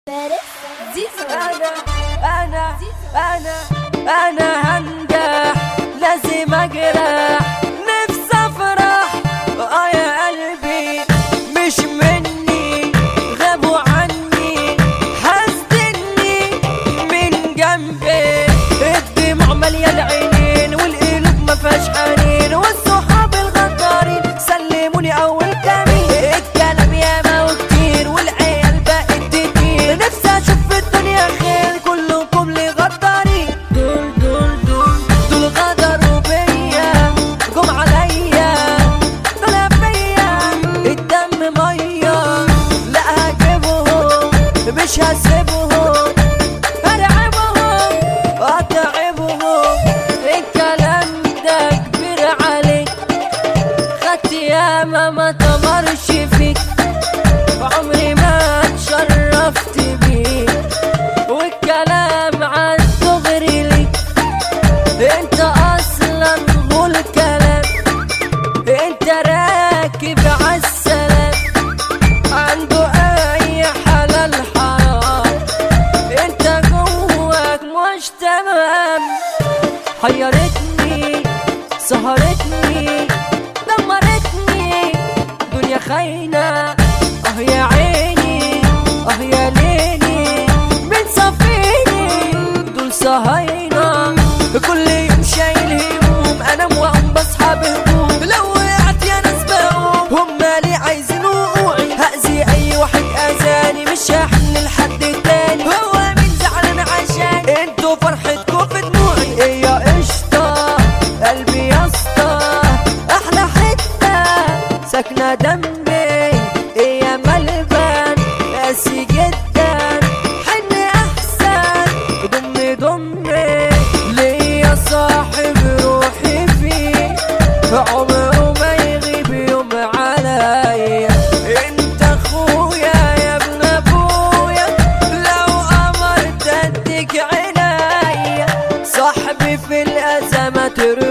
انا انا انا انا هنجح لازم اجرح نفسي افرح اه يا قلبي مش مني غابوا عني حاسدني من جنبي الدموع ماليه العينين والقلوب ما فيهاش حنين والصحاب الغدارين سلموني اول كمين الكلام ياما وكتير والعيال بقت كتير نفسي اشوف في الدنيا خير كلكم لي غدارين دول دول دول دول غدروا بيا جم عليا طلع فيا الدم ميه لا هجيبهم مش هسيبهم هرعبهم واتعبهم الكلام ده كبير عليك خدت ياما ما تمرش فيك عمري ما اتشرفت بيك والكلام عن صغري ليك انت اصلا غول كلام انت راكب عالسلام عنده اي حلال حرام انت جواك مش تمام حيرتني سهرتني دمرتني دنيا خاينة اه يا عيني اه يا ليلي من صفيني دول صهاينة كل يوم شايل هموم انام واقوم بصحى بهموم لو وقعت يا ناس بقوم هما ليه عايزين وقوعي هأذي اي واحد اذاني مش هحن لحد تاني هو مين زعلان عشان انتوا فرحتكوا في دموعي ايه يا قشطة قلبي يا اسطى احلى حتة ساكنة جنبي ايه يا ملبن قاسي جدا حن احسن ضمي ضمي ليا صاحب روحي فيه عمره ما يغيب يوم عليا انت اخويا يا ابن ابويا لو امرت اديك عينيا صاحبي في الازمات